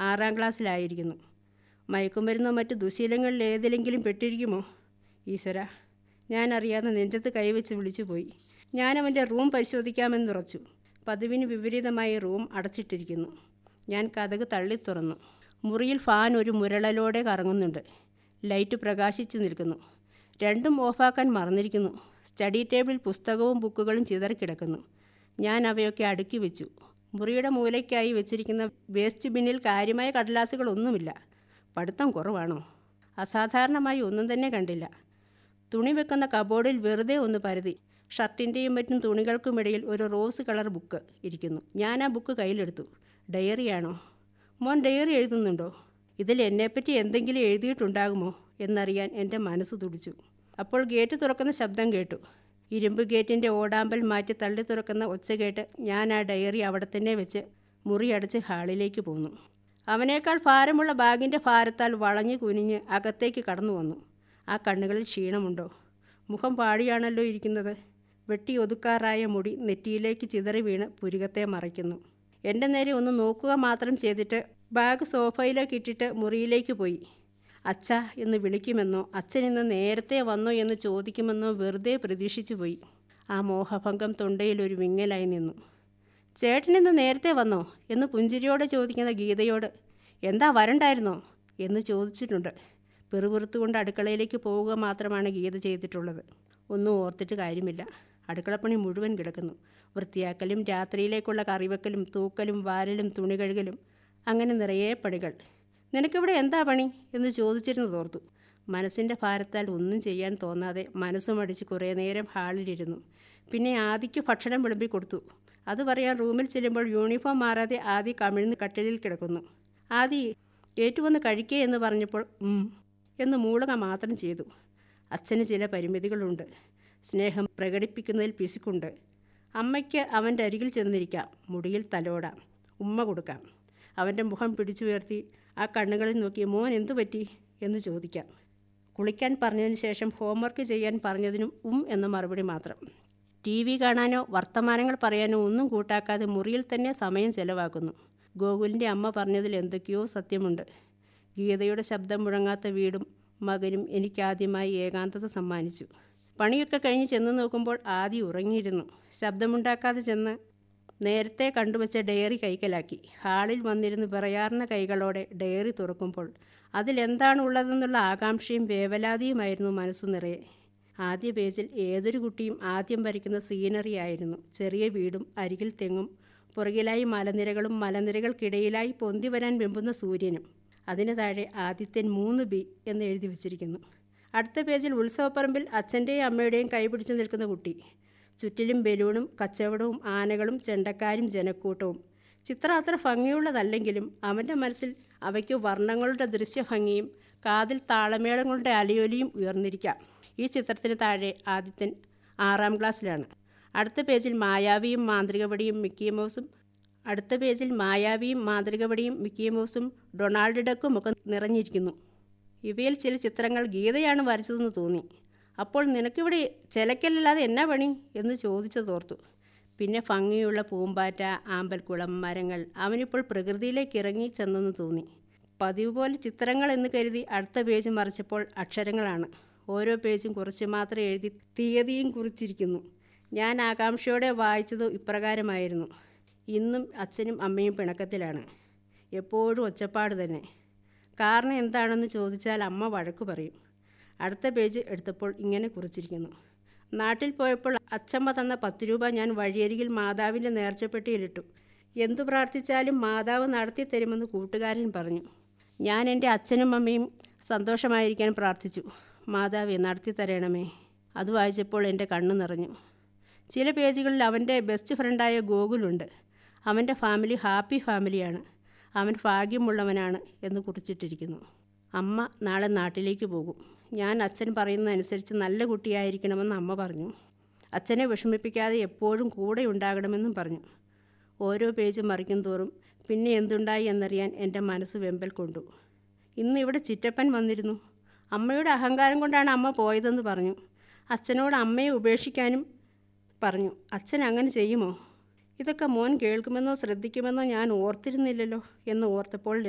ആറാം ക്ലാസ്സിലായിരിക്കുന്നു മയക്കുമരുന്നോ മറ്റ് ദുശീലങ്ങളിൽ ഏതിലെങ്കിലും പെട്ടിരിക്കുമോ ഈശ്വര ഞാൻ അറിയാതെ നെഞ്ചത്ത് കൈവച്ച് വിളിച്ചു പോയി ഞാൻ അവൻ്റെ റൂം പരിശോധിക്കാമെന്നുറച്ചു പതിവിന് വിപരീതമായി റൂം അടച്ചിട്ടിരിക്കുന്നു ഞാൻ കഥക് തള്ളി തുറന്നു മുറിയിൽ ഫാൻ ഒരു മുരളലോടെ കറങ്ങുന്നുണ്ട് ലൈറ്റ് പ്രകാശിച്ചു നിൽക്കുന്നു രണ്ടും ഓഫാക്കാൻ മറന്നിരിക്കുന്നു സ്റ്റഡി ടേബിളിൽ പുസ്തകവും ബുക്കുകളും ചിതറിക്കിടക്കുന്നു ഞാൻ അവയൊക്കെ അടുക്കി വെച്ചു മുറിയുടെ മൂലയ്ക്കായി വെച്ചിരിക്കുന്ന വേസ്റ്റ് ബിന്നിൽ കാര്യമായ കടലാസുകളൊന്നുമില്ല പഠിത്തം കുറവാണോ അസാധാരണമായി ഒന്നും തന്നെ കണ്ടില്ല തുണി വെക്കുന്ന കബോർഡിൽ വെറുതെ ഒന്ന് പരതി ഷർട്ടിൻ്റെയും മറ്റും തുണികൾക്കുമിടയിൽ ഒരു റോസ് കളർ ബുക്ക് ഇരിക്കുന്നു ഞാൻ ആ ബുക്ക് കയ്യിലെടുത്തു ഡയറിയാണോ മോൻ ഡയറി എഴുതുന്നുണ്ടോ ഇതിൽ എന്നെപ്പറ്റി എന്തെങ്കിലും എഴുതിയിട്ടുണ്ടാകുമോ എന്നറിയാൻ എൻ്റെ മനസ്സ് തുടിച്ചു അപ്പോൾ ഗേറ്റ് തുറക്കുന്ന ശബ്ദം കേട്ടു ഇരുമ്പ് ഗേറ്റിൻ്റെ ഓടാമ്പൽ മാറ്റി തള്ളി തുറക്കുന്ന ഒച്ച കേട്ട് ഞാൻ ആ ഡയറി അവിടെ തന്നെ വെച്ച് മുറി അടച്ച് ഹാളിലേക്ക് പോന്നു അവനേക്കാൾ ഭാരമുള്ള ബാഗിൻ്റെ ഭാരത്താൽ വളഞ്ഞു കുനിഞ്ഞ് അകത്തേക്ക് കടന്നു വന്നു ആ കണ്ണുകളിൽ ക്ഷീണമുണ്ടോ മുഖം പാടിയാണല്ലോ ഇരിക്കുന്നത് വെട്ടി ഒതുക്കാറായ മുടി നെറ്റിയിലേക്ക് ചിതറി വീണ് പുരുകത്തെ മറയ്ക്കുന്നു എൻ്റെ നേരെ ഒന്ന് നോക്കുക മാത്രം ചെയ്തിട്ട് ബാഗ് സോഫയിലേക്ക് ഇട്ടിട്ട് മുറിയിലേക്ക് പോയി അച്ഛ എന്ന് വിളിക്കുമെന്നോ അച്ഛൻ ഇന്ന് നേരത്തെ വന്നോ എന്ന് ചോദിക്കുമെന്നോ വെറുതെ പ്രതീക്ഷിച്ചു പോയി ആ മോഹഭംഗം തൊണ്ടയിൽ ഒരു വിങ്ങലായി നിന്നു ചേട്ടൻ ഇന്ന് നേരത്തെ വന്നോ എന്ന് പുഞ്ചിരിയോടെ ചോദിക്കുന്ന ഗീതയോട് എന്താ വരണ്ടായിരുന്നോ എന്ന് ചോദിച്ചിട്ടുണ്ട് പെറുപുറത്തുകൊണ്ട് അടുക്കളയിലേക്ക് പോവുക മാത്രമാണ് ഗീത ചെയ്തിട്ടുള്ളത് ഒന്നും ഓർത്തിട്ട് കാര്യമില്ല അടുക്കളപ്പണി മുഴുവൻ കിടക്കുന്നു വൃത്തിയാക്കലും രാത്രിയിലേക്കുള്ള കറിവെക്കലും തൂക്കലും വാരലും തുണി കഴുകലും അങ്ങനെ നിറയെ പണികൾ നിനക്കിവിടെ എന്താ പണി എന്ന് ചോദിച്ചിരുന്നു തോർത്തു മനസ്സിൻ്റെ ഭാരത്താൽ ഒന്നും ചെയ്യാൻ തോന്നാതെ മനസ്സുമടിച്ച് കുറേ നേരം ഹാളിലിരുന്നു പിന്നെ ആദിക്ക് ഭക്ഷണം വിളമ്പി കൊടുത്തു അത് പറയാൻ റൂമിൽ ചെല്ലുമ്പോൾ യൂണിഫോം മാറാതെ ആദി കമിഴ്ന്ന് കട്ടിലിൽ കിടക്കുന്നു ആദി ഏറ്റുവന്ന് കഴിക്കേ എന്ന് പറഞ്ഞപ്പോൾ ഉം എന്ന് മൂളുക മാത്രം ചെയ്തു അച്ഛന് ചില പരിമിതികളുണ്ട് സ്നേഹം പ്രകടിപ്പിക്കുന്നതിൽ പിശുക്കുണ്ട് അമ്മയ്ക്ക് അവൻ്റെ അരികിൽ ചെന്നിരിക്കാം മുടിയിൽ തലോടാം ഉമ്മ കൊടുക്കാം അവൻ്റെ മുഖം പിടിച്ചുയർത്തി ആ കണ്ണുകളിൽ നോക്കി മോൻ എന്തു പറ്റി എന്ന് ചോദിക്കാം കുളിക്കാൻ പറഞ്ഞതിന് ശേഷം ഹോംവർക്ക് ചെയ്യാൻ പറഞ്ഞതിനും ഉം എന്ന മറുപടി മാത്രം ടി വി കാണാനോ വർത്തമാനങ്ങൾ പറയാനോ ഒന്നും കൂട്ടാക്കാതെ മുറിയിൽ തന്നെ സമയം ചെലവാക്കുന്നു ഗോകുലിൻ്റെ അമ്മ പറഞ്ഞതിൽ എന്തൊക്കെയോ സത്യമുണ്ട് ഗീതയുടെ ശബ്ദം മുഴങ്ങാത്ത വീടും മകനും എനിക്കാദ്യമായി ഏകാന്തത സമ്മാനിച്ചു പണിയൊക്കെ കഴിഞ്ഞ് ചെന്ന് നോക്കുമ്പോൾ ആദ്യം ഉറങ്ങിയിരുന്നു ശബ്ദമുണ്ടാക്കാതെ ചെന്ന് നേരത്തെ കണ്ടുവച്ച ഡയറി കൈക്കലാക്കി ഹാളിൽ വന്നിരുന്ന് വിറയാർന്ന കൈകളോടെ ഡയറി തുറക്കുമ്പോൾ അതിലെന്താണ് ഉള്ളതെന്നുള്ള ആകാംക്ഷയും വേവലാതിയുമായിരുന്നു മനസ്സു നിറയെ ആദ്യ പേജിൽ ഏതൊരു കുട്ടിയും ആദ്യം വരയ്ക്കുന്ന സീനറി ആയിരുന്നു ചെറിയ വീടും അരികിൽ തെങ്ങും പുറകിലായി മലനിരകളും മലനിരകൾക്കിടയിലായി പൊന്തി വരാൻ വെമ്പുന്ന സൂര്യനും അതിന് താഴെ ആദിത്യൻ മൂന്ന് ബി എന്ന് എഴുതി വച്ചിരിക്കുന്നു അടുത്ത പേജിൽ ഉത്സവപ്പറമ്പിൽ അച്ഛൻ്റെയും അമ്മയുടെയും കൈപിടിച്ചു നിൽക്കുന്ന കുട്ടി ചുറ്റിലും ബലൂണും കച്ചവടവും ആനകളും ചെണ്ടക്കാരും ജനക്കൂട്ടവും ചിത്രം അത്ര ഭംഗിയുള്ളതല്ലെങ്കിലും അവൻ്റെ മനസ്സിൽ അവയ്ക്ക് വർണ്ണങ്ങളുടെ ദൃശ്യഭംഗിയും കാതിൽ താളമേളങ്ങളുടെ അലയൊലിയും ഉയർന്നിരിക്കാം ഈ ചിത്രത്തിന് താഴെ ആദിത്യൻ ആറാം ക്ലാസ്സിലാണ് അടുത്ത പേജിൽ മായാവിയും മാന്ത്രികവടിയും മിക്കി മൗസും അടുത്ത പേജിൽ മായാവിയും മാന്ത്രികവടിയും മിക്കി മൗസും ഡൊണാൾഡ് ഡക്കും ഒക്കെ നിറഞ്ഞിരിക്കുന്നു ഇവയിൽ ചില ചിത്രങ്ങൾ ഗീതയാണ് വരച്ചതെന്ന് തോന്നി അപ്പോൾ നിനക്കിവിടെ ചിലക്കല്ലാതെ എന്നാ പണി എന്ന് ചോദിച്ചതോർത്തു പിന്നെ ഭംഗിയുള്ള പൂമ്പാറ്റ ആമ്പൽക്കുളം മരങ്ങൾ അവനിപ്പോൾ പ്രകൃതിയിലേക്ക് ഇറങ്ങി ചെന്നെന്ന് തോന്നി പതിവ് പോലെ ചിത്രങ്ങൾ എന്ന് കരുതി അടുത്ത പേജ് മറിച്ചപ്പോൾ അക്ഷരങ്ങളാണ് ഓരോ പേജും കുറച്ച് മാത്രം എഴുതി തീയതിയും കുറിച്ചിരിക്കുന്നു ഞാൻ ആകാംക്ഷയോടെ വായിച്ചത് ഇപ്രകാരമായിരുന്നു ഇന്നും അച്ഛനും അമ്മയും പിണക്കത്തിലാണ് എപ്പോഴും ഒച്ചപ്പാട് തന്നെ കാരണം എന്താണെന്ന് ചോദിച്ചാൽ അമ്മ വഴക്ക് പറയും അടുത്ത പേജ് എടുത്തപ്പോൾ ഇങ്ങനെ കുറിച്ചിരിക്കുന്നു നാട്ടിൽ പോയപ്പോൾ അച്ചമ്മ തന്ന പത്ത് രൂപ ഞാൻ വഴിയരികിൽ മാതാവിൻ്റെ നേർച്ചപ്പെട്ടിയിലിട്ടു എന്തു പ്രാർത്ഥിച്ചാലും മാതാവ് നടത്തി തരുമെന്ന് കൂട്ടുകാരൻ പറഞ്ഞു ഞാൻ എൻ്റെ അച്ഛനും അമ്മയും സന്തോഷമായിരിക്കാൻ പ്രാർത്ഥിച്ചു മാതാവെ നടത്തി തരണമേ അത് വായിച്ചപ്പോൾ എൻ്റെ കണ്ണു നിറഞ്ഞു ചില പേജുകളിൽ അവൻ്റെ ബെസ്റ്റ് ഫ്രണ്ടായ ഗോകുലുണ്ട് അവൻ്റെ ഫാമിലി ഹാപ്പി ഫാമിലിയാണ് അവൻ ഭാഗ്യമുള്ളവനാണ് എന്ന് കുറിച്ചിട്ടിരിക്കുന്നു അമ്മ നാളെ നാട്ടിലേക്ക് പോകും ഞാൻ അച്ഛൻ പറയുന്നതനുസരിച്ച് നല്ല കുട്ടിയായിരിക്കണമെന്ന് അമ്മ പറഞ്ഞു അച്ഛനെ വിഷമിപ്പിക്കാതെ എപ്പോഴും കൂടെ ഉണ്ടാകണമെന്നും പറഞ്ഞു ഓരോ പേജ് മറിക്കും തോറും പിന്നെ എന്തുണ്ടായി എന്നറിയാൻ എൻ്റെ മനസ്സ് വെമ്പൽ കൊണ്ടു ഇന്ന് ഇവിടെ ചിറ്റപ്പൻ വന്നിരുന്നു അമ്മയുടെ അഹങ്കാരം കൊണ്ടാണ് അമ്മ പോയതെന്ന് പറഞ്ഞു അച്ഛനോട് അമ്മയെ ഉപേക്ഷിക്കാനും പറഞ്ഞു അച്ഛൻ അങ്ങനെ ചെയ്യുമോ ഇതൊക്കെ മോൻ കേൾക്കുമെന്നോ ശ്രദ്ധിക്കുമെന്നോ ഞാൻ ഓർത്തിരുന്നില്ലല്ലോ എന്ന് ഓർത്തപ്പോൾ